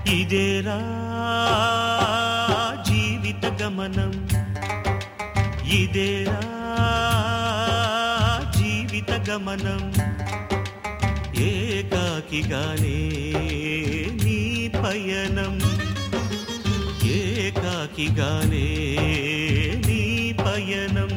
ఇదేరా జీవిత గమనం ఇదేరా జీవిత గమనం ఏకాకిగానే నీ పయనం ఏకాకిగానే నీ పయనం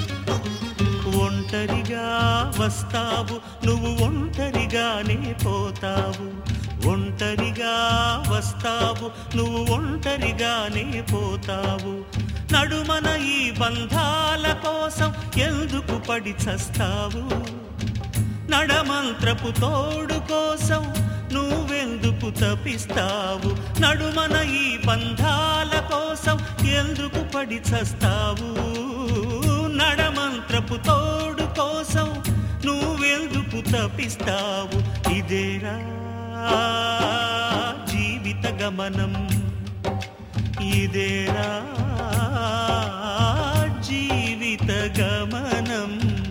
ఒంటరిగా వస్తావు నువ్వు ఒంటరిగానే పోతావు ఒంటరిగా వస్తావు నువ్వు ఒంటరిగానే పోతావు నడుమన ఈ బంధాల కోసం ఎందుకు పడి చస్తావు నడమంత్రపు తోడు కోసం నువ్వెందుకు తపిస్తావు నడుమన ఈ బంధాల కోసం ఎందుకు పడి చస్తావు నడమంత్రపు తోడు కోసం నువ్వెందుకు తపిస్తావు ఇదేరా జీవిత గమనం ఇదేరా జీవిత గమనం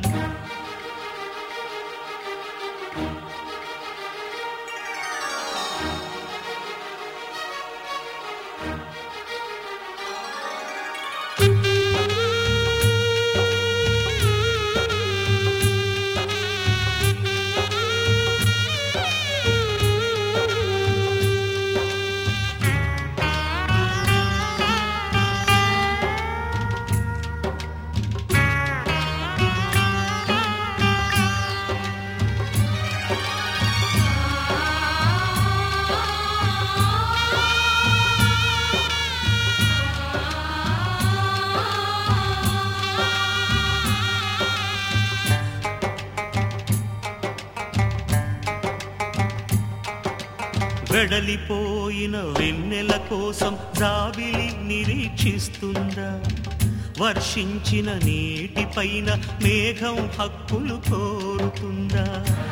వెడలిపోయిన వెన్నెల కోసం జాబిలి నిరీక్షిస్తుందా వర్షించిన నీటిపైన మేఘం హక్కులు కోరుతుందా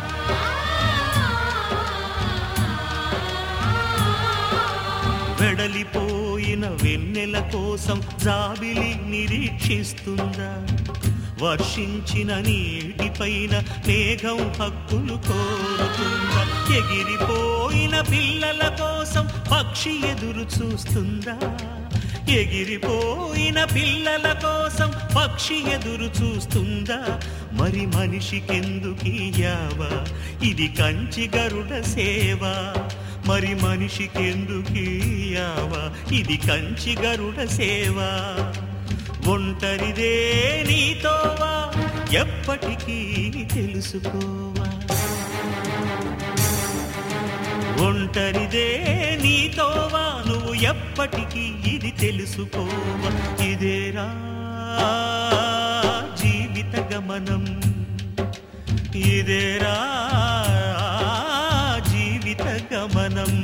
వెడలిపోయిన వెన్నెల కోసం జాబిలి నిరీక్షిస్తుందా వర్షించిన నీటిపైన మేఘం హక్కులు కోరుతుందా ఎగిరిపోయిన పిల్లల కోసం పక్షి ఎదురు చూస్తుందా ఎగిరిపోయిన పిల్లల కోసం పక్షి ఎదురు చూస్తుందా మరి మనిషికెందుకీ యావా ఇది కంచి గరుడ సేవ మరి మనిషికెందుకీ యావా ఇది కంచి గరుడ సేవ ఒంటరిదే నీతోవా ఎప్పటికీ తెలుసుకోవా ఒంటరిదే నీతోవా నువ్వు ఎప్పటికీ ఇది తెలుసుకోవా ఇదేరా జీవిత గమనం ఇదేరా జీవిత గమనం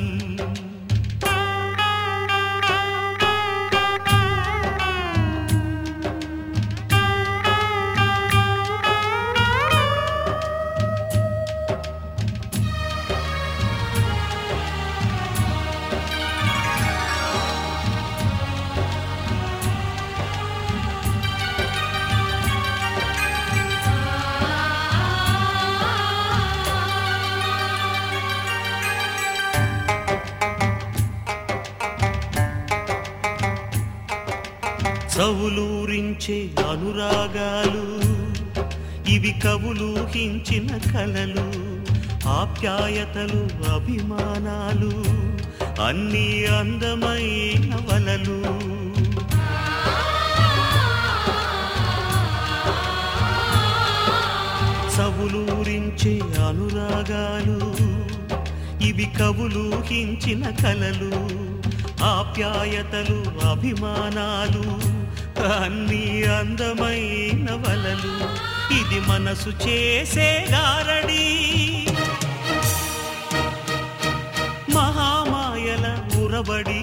చవులూరించే అనురాగాలు ఇవి కవులూహించిన కలలు ఆప్యాయతలు అభిమానాలు అన్నీ అందమైన వలలు చవులూరించే అనురాగాలు ఇవి కవులూహించిన కలలు ఆప్యాయతలు అభిమానాలు అన్నీ అందమైన వలలు ఇది మనసు చేసే గారడి మహామాయల ఉరబడి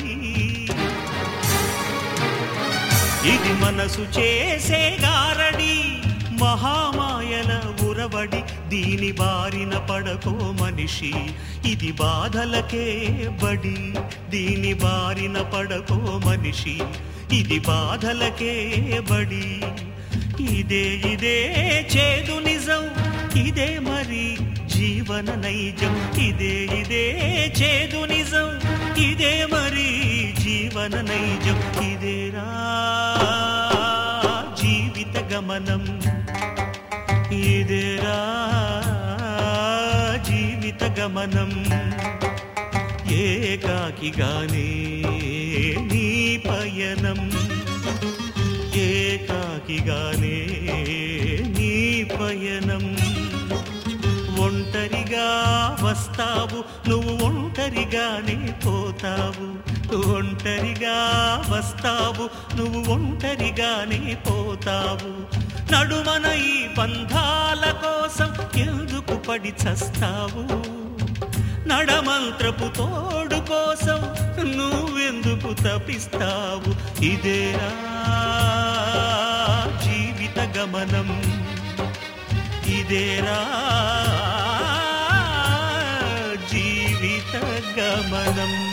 ఇది మనసు చేసే గారడి మహామాయల ఉరబడి దీని బారిన పడకో మనిషి ఇది బాధలకే బడి దీని బారిన పడకో మనిషి ఇది బాధలకే బడి ఇదే ఇదే చేదు నిజం ఇదే మరి జీవన నైజం ఇదే ఇదే చేదు నిజం ఇదే మరి జీవన నైజం ఇదేరా జీవిత గమనం ఇదేరా జీవిత గమనం ఏకాకిగానే నీ పయనం ఏకాకిగానే నీ పయనం ఒంటరిగా వస్తావు నువ్వు ఒంటరిగానే పోతావు ఒంటరిగా వస్తావు నువ్వు ఒంటరిగానే పోతావు నడుమన ఈ బంధాల కోసం ఎందుకు పడి చస్తావు నడమంత్రపు తోడు కోసం నువ్వెందుకు తపిస్తావు ఇదేరా జీవిత గమనం ఇదేరా జీవిత గమనం